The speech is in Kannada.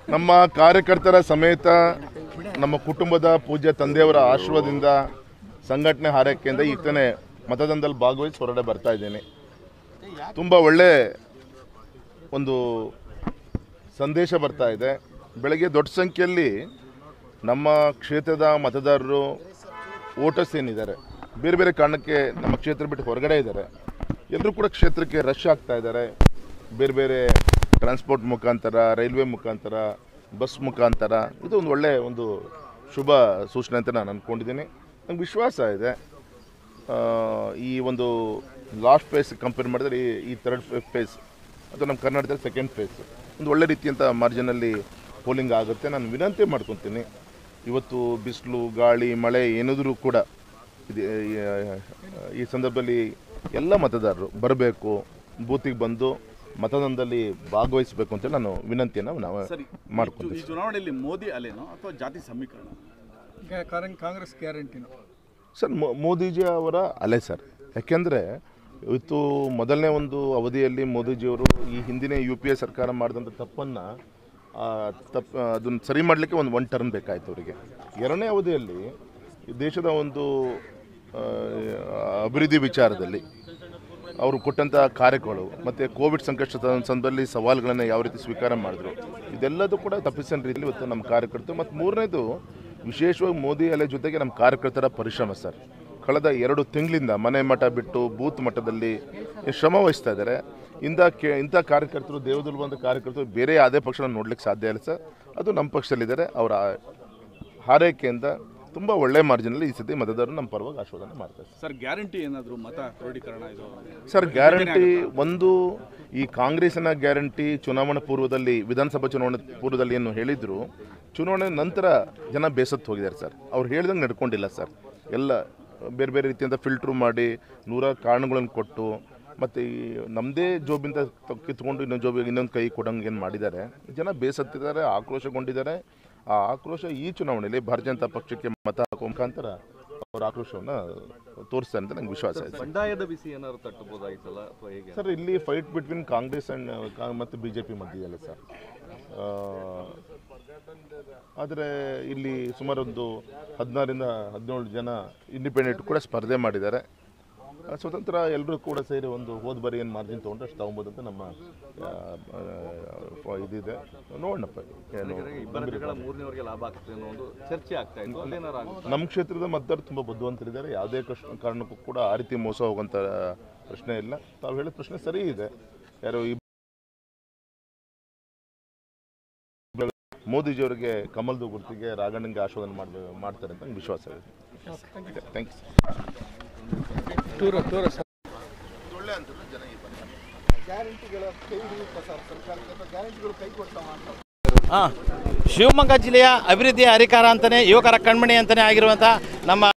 ನಮ್ಮ ಕಾರ್ಯಕರ್ತರ ಸಮೇತ ನಮ್ಮ ಕುಟುಂಬದ ಪೂಜ್ಯ ತಂದೆಯವರ ಆಶೀರ್ವಾದದಿಂದ ಸಂಘಟನೆ ಹಾರೈಕೆಯಿಂದ ಈಗ ತಾನೇ ಮತದಾನದಲ್ಲಿ ಭಾಗವಹಿಸಿ ಹೊರಗಡೆ ಬರ್ತಾ ಇದ್ದೀನಿ ತುಂಬ ಒಳ್ಳೆ ಒಂದು ಸಂದೇಶ ಬರ್ತಾ ಇದೆ ಬೆಳಗ್ಗೆ ದೊಡ್ಡ ಸಂಖ್ಯೆಯಲ್ಲಿ ನಮ್ಮ ಕ್ಷೇತ್ರದ ಮತದಾರರು ವೋಟರ್ಸ್ ಏನಿದ್ದಾರೆ ಬೇರೆ ಬೇರೆ ಕಾರಣಕ್ಕೆ ನಮ್ಮ ಕ್ಷೇತ್ರ ಬಿಟ್ಟು ಹೊರಗಡೆ ಇದ್ದಾರೆ ಎಲ್ಲರೂ ಕೂಡ ಕ್ಷೇತ್ರಕ್ಕೆ ರಶ್ ಆಗ್ತಾ ಇದ್ದಾರೆ ಬೇರೆ ಬೇರೆ ಟ್ರಾನ್ಸ್ಪೋರ್ಟ್ ಮುಖಾಂತರ ರೈಲ್ವೆ ಮುಖಾಂತರ ಬಸ್ ಮುಖಾಂತರ ಇದು ಒಂದು ಒಳ್ಳೆಯ ಒಂದು ಶುಭ ಸೂಚನೆ ಅಂತ ನಾನು ಅಂದ್ಕೊಂಡಿದ್ದೀನಿ ನಂಗೆ ವಿಶ್ವಾಸ ಇದೆ ಆ, ಈ ಒಂದು ಲಾಸ್ಟ್ ಫೇಸ್ ಕಂಪೇರ್ ಮಾಡಿದ್ರೆ ಈ ಈ ಥರ್ಡ್ ಫೇಸ್ ಅಥವಾ ನಮ್ಮ ಕರ್ನಾಟಕದಲ್ಲಿ ಸೆಕೆಂಡ್ ಫೇಸ್ ಒಂದು ಒಳ್ಳೆ ರೀತಿಯಂಥ ಮಾರ್ಜಿನಲ್ಲಿ ಪೋಲಿಂಗ್ ಆಗುತ್ತೆ ನಾನು ವಿನಂತಿ ಮಾಡ್ಕೊತೀನಿ ಇವತ್ತು ಬಿಸಿಲು ಗಾಳಿ ಮಳೆ ಏನಾದರೂ ಕೂಡ ಇದು ಈ- ಈ ಸಂದರ್ಭದಲ್ಲಿ ಎಲ್ಲ ಮತದಾರರು ಬರಬೇಕು ಬೂತಿಗೆ ಬಂದು ಮತದಾನದಲ್ಲಿ ಭಾಗವಹಿಸಬೇಕು ಅಂತೇಳಿ ನಾನು ವಿನಂತಿಯನ್ನು ನಾವು ಸರಿ ಮಾಡ್ಕೊತೀನಿ ಈ ಚುನಾವಣೆಯಲ್ಲಿ ಮೋದಿ ಅಲೆನೋ ಅಥವಾ ಜಾತಿ ಸಮೀಕರಣ ಗ- ಕಾರಂ- ಕಾಂಗ್ರೆಸ್ ಗ್ಯಾರಂಟಿನು ಸರ್ ಮೋ- ಮೋದಿಜಿ ಅವರ ಅಲೆ ಸರ್ ಯಾಕೆಂದರೆ ಇವತ್ತು ಮೊದಲನೇ ಒಂದು ಅವಧಿಯಲ್ಲಿ ಮೋದಿಜಿಯವರು ಈ ಹಿಂದಿನ ಯು ಪಿ ಎ ಸರ್ಕಾರ ಮಾಡಿದಂಥ ತಪ್ಪನ್ನು ತಪ್ಪು ಅದನ್ನು ಸರಿ ಮಾಡಲಿಕ್ಕೆ ಒಂದು ಒನ್ ಟರ್ನ್ ಬೇಕಾಯಿತು ಅವರಿಗೆ ಎರಡನೇ ಅವಧಿಯಲ್ಲಿ ಈ ದೇಶದ ಒಂದು ಆ, ಅಭಿವೃದ್ಧಿ ವಿಚಾರದಲ್ಲಿ ಅವರು ಕೊಟ್ಟಂಥ ಕಾರ್ಯಗಳು ಮತ್ತು ಕೋವಿಡ್ ಸಂಕಷ್ಟದ ಸಂದರ್ಭದಲ್ಲಿ ಸವಾಲುಗಳನ್ನು ಯಾವ ರೀತಿ ಸ್ವೀಕಾರ ಮಾಡಿದ್ರು ಇದೆಲ್ಲದೂ ಕೂಡ ತಪ್ಪಿಸಿದ ರೀತಿಯಲ್ಲಿ ಇವತ್ತು ನಮ್ಮ ಕಾರ್ಯಕರ್ತರು ಮತ್ತು ಮೂರನೇದು ವಿಶೇಷವಾಗಿ ಮೋದಿ ಅಲೆ ಜೊತೆಗೆ ನಮ್ಮ ಕಾರ್ಯಕರ್ತರ ಪರಿಶ್ರಮ ಸರ್ ಕಳೆದ ಎರಡು ತಿಂಗಳಿಂದ ಮನೆ ಮಠ ಬಿಟ್ಟು ಬೂತ್ ಮಟ್ಟದಲ್ಲಿ ಶ್ರಮ ವಹಿಸ್ತಾ ಇದ್ದಾರೆ ಇಂಥ ಕೇ ಇಂಥ ಕಾರ್ಯಕರ್ತರು ದೇವದುರ್ಗಂತ ಕಾರ್ಯಕರ್ತರು ಬೇರೆ ಯಾವುದೇ ಪಕ್ಷನ ನೋಡ್ಲಿಕ್ಕೆ ಸಾಧ್ಯ ಇಲ್ಲ ಸರ್ ಅದು ನಮ್ಮ ಪಕ್ಷದಲ್ಲಿದ್ದಾರೆ ಅವರ ಹಾರೈಕೆಯಿಂದ ತುಂಬ ಒಳ್ಳೆ ಮಾರ್ಜಿನಲ್ಲಿ ಈ ಸತಿ ಮತದಾರರು ನಮ್ಮ ಪರವಾಗಿ ಆಶೀರ್ವಾದನೆ ಮಾಡ್ತಾರೆ ಸರ್ ಗ್ಯಾರಂಟಿ ಏನಾದರೂ ಮತ ಕ್ರೋಢೀಕರಣ ಇದು ಸರ್ ಗ್ಯಾರಂಟಿ ಒಂದು ಈ ಕಾಂಗ್ರೆಸ್ಸಿನ ಗ್ಯಾರಂಟಿ ಚುನಾವಣಾ ಪೂರ್ವದಲ್ಲಿ ವಿಧಾನಸಭಾ ಚುನಾವಣೆ ಪೂರ್ವದಲ್ಲಿ ಏನು ಹೇಳಿದ್ರು ಚುನಾವಣೆ ನಂತರ ಜನ ಬೇಸತ್ತು ಹೋಗಿದ್ದಾರೆ ಸರ್ ಅವ್ರು ಹೇಳ್ದಂಗೆ ನಡ್ಕೊಂಡಿಲ್ಲ ಸರ್ ಎಲ್ಲ ಬೇರೆ ಬೇರೆ ರೀತಿಯಿಂದ ಫಿಲ್ಟ್ರು ಮಾಡಿ ನೂರಾರು ಕಾರಣಗಳನ್ನು ಕೊಟ್ಟು ಮತ್ತು ಈ ನಮ್ಮದೇ ಜೋಬಿಂದ ತ- ಕಿತ್ಕೊಂಡು ಇನ್ನೊಂದು ಜೋಬಿಗೆ ಇನ್ನೊಂದು ಕೈ ಕೊಡಂಗೆ ಏನು ಮಾಡಿದ್ದಾರೆ ಜನ ಬೇಸತ್ತಿದ್ದಾರೆ ಆಕ್ರೋಶಗೊಂಡಿದ್ದಾರೆ ಆ ಆಕ್ರೋಶ ಈ ಚುನಾವಣೆಯಲ್ಲಿ ಭಾರತೀಯ ಜನತಾ ಪಕ್ಷಕ್ಕೆ ಮತ ಹಾಕೋ ಮುಖಾಂತರ ಅವ್ರ ಆಕ್ರೋಶವನ್ನು ತೋರಿಸ್ತಾರೆ ಅಂತ ನಂಗೆ ವಿಶ್ವಾಸ ಇದೆ ಸರ್. ಬಂಡಾಯದ ಬಿಸಿ ಏನಾದ್ರು ತಟ್ಟಬಹುದಾಗಿತ್ತಲ್ಲ ಅಥವಾ ಹೇಗೆ ಸರ್ ಇಲ್ಲಿ ಫೈಟ್ ಬಿಟ್ವೀನ್ ಕಾಂಗ್ರೆಸ್ ಆ್ಯಂಡ್ ಮತ್ತು ಬಿ ಜೆ ಪಿ ಮಧ್ಯದಲ್ಲ ಸರ್ ಆದರೆ ಇಲ್ಲಿ ಸುಮಾರು ಒಂದು ಹದಿನಾರಿಂದ ಹದಿನೇಳು ಜನ ಇಂಡಿಪೆಂಡೆಂಟ್ ಕೂಡ ಸ್ಪರ್ಧೆ ಮಾಡಿದ್ದಾರೆ ಆ, ಸ್ವತಂತ್ರ ಎಲ್ಲರೂ ಕೂಡ ಸೇರಿ ಒಂದು ಹೋದ ಬಾರಿ ಏನು ಮಾರ್ಜಿನ್ ತೊಗೊಂಡ್ರೆ ಅಷ್ಟು ತಗೊಬೋದು ಅಂತ ನಮ್ಮ ಆ, ಆ, ಇದಿದೆ ನೋಡೋಣಪ್ಪ ಏನು ಇಬ್ಬರ ಮೂರನೇವರೆಗೆ ಲಾಭ ಆಗ್ತದೆ ಅನ್ನೋ ಒಂದು ಚರ್ಚೆ ಆಗ್ತಾ ಇತ್ತು ಅದೇನಾರು ಆಗುತ್ತೆ ನಮ್ಮ ಕ್ಷೇತ್ರದ ಮತದಾರರು ತುಂಬ ಬುದ್ಧಿವಂತರಿದ್ದಾರೆ ಯಾವುದೇ ಕಷ್ಟ ಕಾರಣಕ್ಕೂ ಕೂಡ ಆ ರೀತಿ ಮೋಸ ಹೋಗುವಂಥ ಪ್ರಶ್ನೆ ಇಲ್ಲ ತಾವು ಹೇಳಿದ ಪ್ರಶ್ನೆ ಸರಿ ಇದೆ ಯಾರು ಈ ಮೋದಿಜಿಯವರಿಗೆ ಕಮಲ್ದು ಗುರುತಿಗೆ ರಾಘಣ್ಣಂಗೆ ಆಶೀರ್ವಾದ ಮಾಡ್ಬೇ ಮಾಡ್ತಾರೆ ಅಂತ ನಂಗೆ ವಿಶ್ವಾಸ ಇದೆ ಥ್ಯಾಂಕ್ಸ್ ಟೂರ ಟೂರ ಸರ್ ಹಾಂ ಶಿವಮೊಗ್ಗ ಜಿಲ್ಲೆಯ ಅಭಿವೃದ್ಧಿಯ ಅಧಿಕಾರ ಅಂತಲೇ ಯುವಕರ ಕಣ್ಮಣಿ ಅಂತಲೇ ಆಗಿರುವಂಥ ನಮ್ಮ